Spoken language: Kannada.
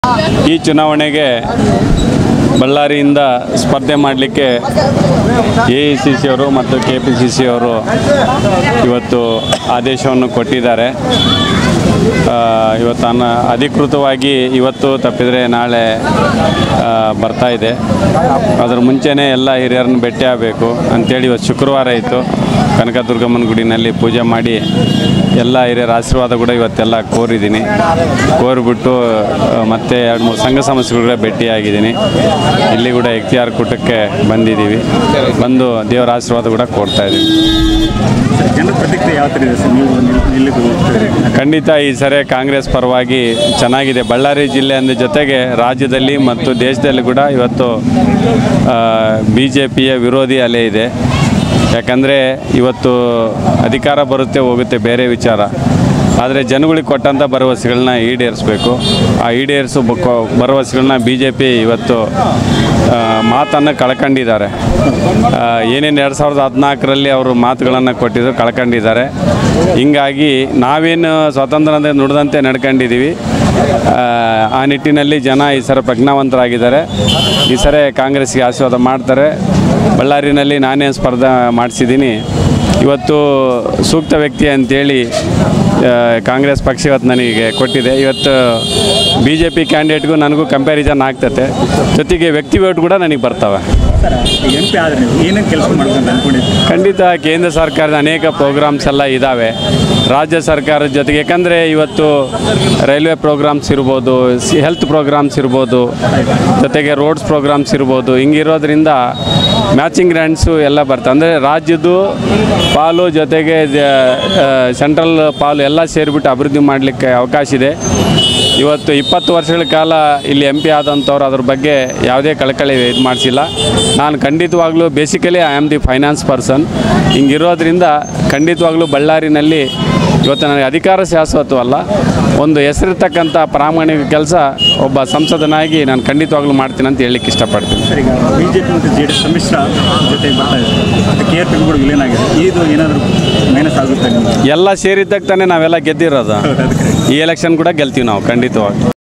ಈ ಚುನಾವಣೆಗೆ ಬಳ್ಳಾರಿಯಿಂದ ಸ್ಪರ್ಧೆ ಮಾಡಲಿಕ್ಕೆ ಎ ಐ ಸಿ ಸಿ ಅವರು ಮತ್ತು ಕೆ ಪಿ ಸಿ ಸಿ ಅವರು ಇವತ್ತು ಆದೇಶವನ್ನು ಕೊಟ್ಟಿದ್ದಾರೆ ಆ, ಇವತ್ತು ಅನ್ನ ಅಧಿಕೃತವಾಗಿ ಇವತ್ತು ತಪ್ಪಿದರೆ ನಾಳೆ ಆ, ಬರ್ತಾ ಇದೆ ಅದ್ರ ಮುಂಚೆನೇ ಎಲ್ಲ ಹಿರಿಯರನ್ನು ಭೇಟಿ ಆಗಬೇಕು ಅಂತೇಳಿ ಇವತ್ತು ಶುಕ್ರವಾರ ಇತ್ತು ಕನಕದುರ್ಗಮ್ಮನ ಗುಡಿನಲ್ಲಿ ಪೂಜೆ ಮಾಡಿ ಎಲ್ಲ ಹಿರಿಯರ ಆಶೀರ್ವಾದ ಕೂಡ ಇವತ್ತೆಲ್ಲ ಕೋರಿದ್ದೀನಿ ಕೋರಿಬಿಟ್ಟು ಆ, ಮತ್ತೆ ಎರಡು ಮೂರು ಸಂಘ ಸಂಸ್ಥೆಗಳ ಭೇಟಿಯಾಗಿದ್ದೀನಿ ಇಲ್ಲಿ ಕೂಡ ಎಕ್ತಿಯಾರ್ ಕೂಟಕ್ಕೆ ಬಂದಿದ್ದೀವಿ ಬಂದು ದೇವರ ಆಶೀರ್ವಾದ ಕೂಡ ಕೋರ್ತಾ ಇದ್ದೀವಿ ಸರ್ ಜನರ ಪ್ರತಿಕ್ರಿಯೆ ಯಾವ ಥರ ಇದೆ ಸರ್ ನೀವು ನಿಲ್- ನಿಲ್ಲಿದ್ದು ಹೋಗ್ತೀರಿ ಖಂಡಿತ ಈ ಸರಿ ಕಾಂಗ್ರೆಸ್ ಪರವಾಗಿ ಚೆನ್ನಾಗಿದೆ ಬಳ್ಳಾರಿ ಜಿಲ್ಲೆ ಅಂದ ಜೊತೆಗೆ ರಾಜ್ಯದಲ್ಲಿ ಮತ್ತು ದೇಶದಲ್ಲಿ ಕೂಡ ಇವತ್ತು ಬಿ ಜೆ ಪಿಯ ವಿರೋಧಿ ಅಲೆ ಇದೆ ಯಾಕಂದರೆ ಇವತ್ತು ಅಧಿಕಾರ ಬರುತ್ತೆ ಹೋಗುತ್ತೆ ಬೇರೆ ವಿಚಾರ ಆದರೆ ಜನಗಳಿಗೆ ಕೊಟ್ಟಂಥ ಭರವಸೆಗಳನ್ನ ಈಡೇರಿಸಬೇಕು ಆ ಈಡೇರಿಸೋ ಬ- ಭರವಸೆಗಳನ್ನ ಬಿ ಜೆ ಪಿ ಇವತ್ತು ಆ, ಮಾತನ್ನು ಕಳ್ಕೊಂಡಿದ್ದಾರೆ ಆ, ಏನೇನು ಎರಡು ಸಾವಿರದ ಹದಿನಾಲ್ಕರಲ್ಲಿ ಅವರು ಮಾತುಗಳನ್ನು ಕೊಟ್ಟಿದ್ದು ಕಳ್ಕೊಂಡಿದ್ದಾರೆ ಹಿಂಗಾಗಿ ನಾವೇನು ಸ್ವಾತಂತ್ರ್ಯ ನುಡಿದಂತೆ ನಡ್ಕೊಂಡಿದ್ದೀವಿ ಆ, ಆ ನಿಟ್ಟಿನಲ್ಲಿ ಜನ ಈ ಸಲ ಪ್ರಜ್ಞಾವಂತರಾಗಿದ್ದಾರೆ ಈ ಸರಿ ಕಾಂಗ್ರೆಸ್ಗೆ ಆಶೀರ್ವಾದ ಮಾಡ್ತಾರೆ ಬಳ್ಳಾರಿನಲ್ಲಿ ನಾನೇ ಸ್ಪರ್ಧೆ ಮಾಡಿಸಿದ್ದೀನಿ ಇವತ್ತು ಸೂಕ್ತ ವ್ಯಕ್ತಿ ಅಂತೇಳಿ ಆ, ಕಾಂಗ್ರೆಸ್ ಪಕ್ಷ ಇವತ್ತು ನನಗೆ ಕೊಟ್ಟಿದೆ ಇವತ್ತು ಬಿ ಜೆ ಪಿ ಕ್ಯಾಂಡಿಡೇಟ್ಗೂ ನನಗೂ ಕಂಪ್ಯಾರಿಸನ್ ಆಗ್ತತೆ ಜೊತೆಗೆ ವ್ಯಕ್ತಿ ಓಟ್ ಕೂಡ ನನಗೆ ಬರ್ತವೆ ಸರ್ ಎಂ ಪಿ ಆದರೆ ನೀವು ಏನೇನು ಕೆಲಸ ಮಾಡ್ಬೇಕಂತ ಅನ್ಕೊಂಡಿದ್ದೀರಿ ಖಂಡಿತ ಕೇಂದ್ರ ಸರ್ಕಾರದ ಅನೇಕ ಪ್ರೋಗ್ರಾಮ್ಸ್ ಎಲ್ಲ ಇದ್ದಾವೆ ರಾಜ್ಯ ಸರ್ಕಾರದ ಜೊತೆಗೆ ಯಾಕಂದರೆ ಇವತ್ತು ರೈಲ್ವೆ ಪ್ರೋಗ್ರಾಮ್ಸ್ ಇರ್ಬೋದು ಹೆಲ್ತ್ ಪ್ರೋಗ್ರಾಮ್ಸ್ ಇರ್ಬೋದು ಜೊತೆಗೆ ರೋಡ್ಸ್ ಪ್ರೋಗ್ರಾಮ್ಸ್ ಇರ್ಬೋದು ಹಿಂಗಿರೋದ್ರಿಂದ ಮ್ಯಾಚಿಂಗ್ ಗ್ರ್ಯಾಂಡ್ಸು ಎಲ್ಲ ಬರ್ತವೆ ಅಂದರೆ ರಾಜ್ಯದ್ದು ಪಾಲು ಜೊತೆಗೆ ಸೆಂಟ್ರಲ್ ಪಾಲು ಎಲ್ಲ ಸೇರಿಬಿಟ್ಟು ಅಭಿವೃದ್ಧಿ ಮಾಡಲಿಕ್ಕೆ ಅವಕಾಶ ಇದೆ ಇವತ್ತು ಇಪ್ಪತ್ತು ವರ್ಷಗಳ ಕಾಲ ಇಲ್ಲಿ ಎಂ ಪಿ ಆದಂಥವ್ರು ಅದ್ರ ಬಗ್ಗೆ ಯಾವುದೇ ಕಳಕಳಿ ಇದು ಮಾಡಿಸಿಲ್ಲ ನಾನು ಖಂಡಿತವಾಗ್ಲೂ basically I am the finance person ಹಿಂಗಿರೋದ್ರಿಂದ ಖಂಡಿತವಾಗ್ಲೂ ಬಳ್ಳಾರಿನಲ್ಲಿ ಇವತ್ತು ನನಗೆ ಅಧಿಕಾರ ಶಾಶ್ವತವಲ್ಲ ಒಂದು ಹೆಸರಿರ್ತಕ್ಕಂಥ ಪ್ರಾಮಾಣಿಕ ಕೆಲಸ ಒಬ್ಬ ಸಂಸದನಾಗಿ ನಾನು ಖಂಡಿತವಾಗ್ಲೂ ಮಾಡ್ತೀನಿ ಅಂತ ಹೇಳಲಿಕ್ಕೆ ಇಷ್ಟಪಡ್ತೀನಿ ಸರ್ ಈಗ ಬಿ ಜೆ ಪಿ ಮತ್ತು ಜೆ ಡಿ ಎಸ್ ಸಮ್ಮಿಶ್ರ ಜೊತೆಗೆ ಬರ್ತಾ ಇದೆ ಮತ್ತು ಕೆ ಆರ್ ಪಿ ಕೂಡ ವಿಲೀನ ಆಗಿದೆ ಇದು ಏನಾದರೂ ಮೈನಸ್ ಆಗುತ್ತೆ ನಿಮಗೆ ಎಲ್ಲ ಸೇರಿದ್ದಕ್ಕೆ ತಾನೇ ನಾವೆಲ್ಲ ಗೆದ್ದಿರೋದು ಹೌದು ಅದಕ್ಕೆ ಈ ಎಲೆಕ್ಷನ್ ಕೂಡ ಗೆಲ್ತೀವಿ ನಾವು ಖಂಡಿತವಾಗಿ